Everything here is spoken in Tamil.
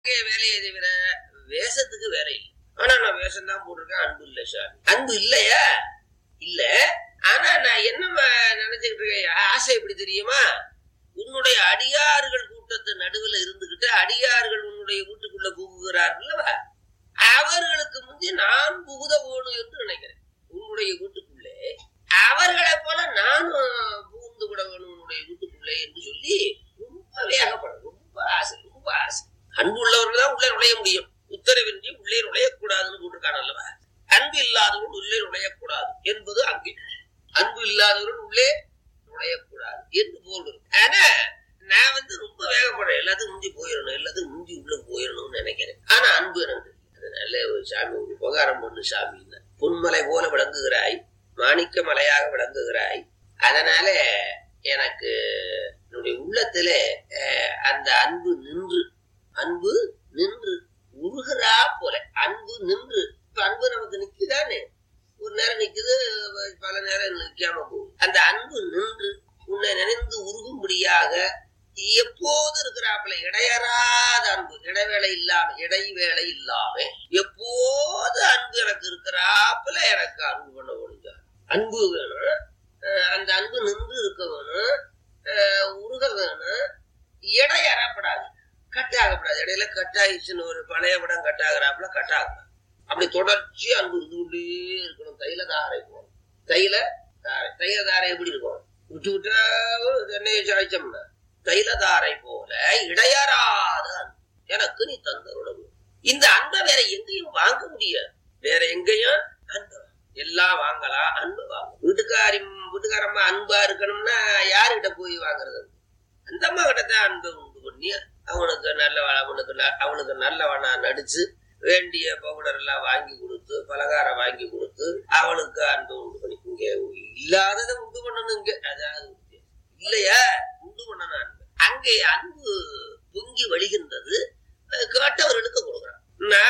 வேலையை தவிர வேஷத்துக்கு வேலை இல்லை ஆனா நான் வேஷம் தான் போட்டிருக்கேன் அன்பு இல்ல சாமி அன்பு இல்லையா இல்ல ஆனா நான் என்ன ம- நினைச்சுக்கிட்டு இருக்கேன் ஆசை எப்படி தெரியுமா உன்னுடைய அடியார்கள் கூட்டத்து நடுவுல இருந்துகிட்டு அடியார்கள் உன்னுடைய வீட்டுக்குள்ள புகுகிறார்கள்வா அவர்களுக்கு முந்தி நான் புகுத வேணும் என்று நினைக்கிறேன் உன்னுடைய வீட்டுக்குள்ளே அவர்களை போல நானும் புகுந்து விட வேணும் உன்னுடைய வீட்டுக்குள்ளே என்று சொல்லி ரொம்ப வேகப்படும் ரொம்ப ஆசை ரொம்ப ஆசை அன்பு உள்ளவர்கள் தான் உள்ளே நுழைய முடியும் உத்தரவின்றி உள்ளே நுழையக்கூடாதுன்னு போட்டிருக்காங்க அல்லவா அன்பு இல்லாதவர்கள் உள்ளே நுழையக்கூடாது என்பது அங்கே அன்பு இல்லாதவர்கள் உள்ளே நுழையக்கூடாது என்று போல் இருக்கு ஆனா நான் வந்து ரொம்ப வேகப்படுறேன் எல்லாத்துக்கும் முந்தி போயிடணும் எல்லாத்துக்கும் முந்தி உள்ள போயிடணும்னு நினைக்கிறேன் ஆனா அன்பு எனக்கு இல்லை. அதனால ஒரு சாமி ஒரு உபகாரம் பண்ணு சாமி பொன்மலை போல விளங்குகிறாய் மாணிக்க மலையாக விளங்குகிறாய் அதனால எனக்கு என்னுடைய உள்ளத்துல அஹ், அந்த அன்பு நின்று அன்பு நின்று உருகிறா போல அன்பு நின்று இப்ப அன்பு நமக்கு நிக்குதானே ஒரு நேரம் நிக்குது பல நேரம் நிக்காம போகுது அந்த அன்பு நின்று உன்னை நினைந்து உருகும்படியாக எப்போது இருக்கிறாப்புல இடையறாத அன்பு இடைவேளை இல்லாம இடைவேளை இல்லாம எப்போது அன்பு எனக்கு இருக்கிறாப்புல எனக்கு அன்பு பண்ண முடிஞ்சா அன்பு வேணும் அஹ் அந்த அன்பு நின்று இருக்க வேணும் அஹ் உருக வேணும் இடையறப்படாது கட்டாகப்படாது இடையில கட்டாயிடுச்சுன்னு ஒரு பழைய படம் கட்டாகிறாப்புல கட்டாகக்கூடாது அப்படி தொடர்ச்சி அன்பு இருந்து கொண்டே இருக்கணும் தைல தாரை போகணும் தைல தாரை தைல தாரை எப்படி இருக்கும் விட்டு விட்டா தென்னையை சாய்ச்சோம்னா தைல தாரை போல இடையறாத அன்பு எனக்கு நீ தந்தருடன் இந்த அன்பை வேற எங்கேயும் வாங்க முடியாது வேற எங்கேயும் அன்பு எல்லாம் வாங்கலாம் அன்பு வாங்க வீட்டுக்காரி வீட்டுக்காரம்மா அன்பா இருக்கணும்னா யாருகிட்ட போய் வாங்குறது அந்த அம்மா கிட்ட தான் அன்பை உண்டு பண்ணி அவனுக்கு நல்ல அவனுக்கு ந- அவனுக்கு நல்லவனா நடிச்சு வேண்டிய பவுடர் எல்லாம் வாங்கி கொடுத்து பலகாரம் வாங்கி கொடுத்து அவனுக்கு அன்பை உண்டு பண்ணி இங்க இல்லாததை உண்டு பண்ணணும் இங்க அதாவது இல்லையா உண்டு பண்ணணும் அன்பு அங்கே அன்பு பொங்கி வழிகின்றது அஹ் கேட்டவர்களுக்கு கொடுக்குறான் நான்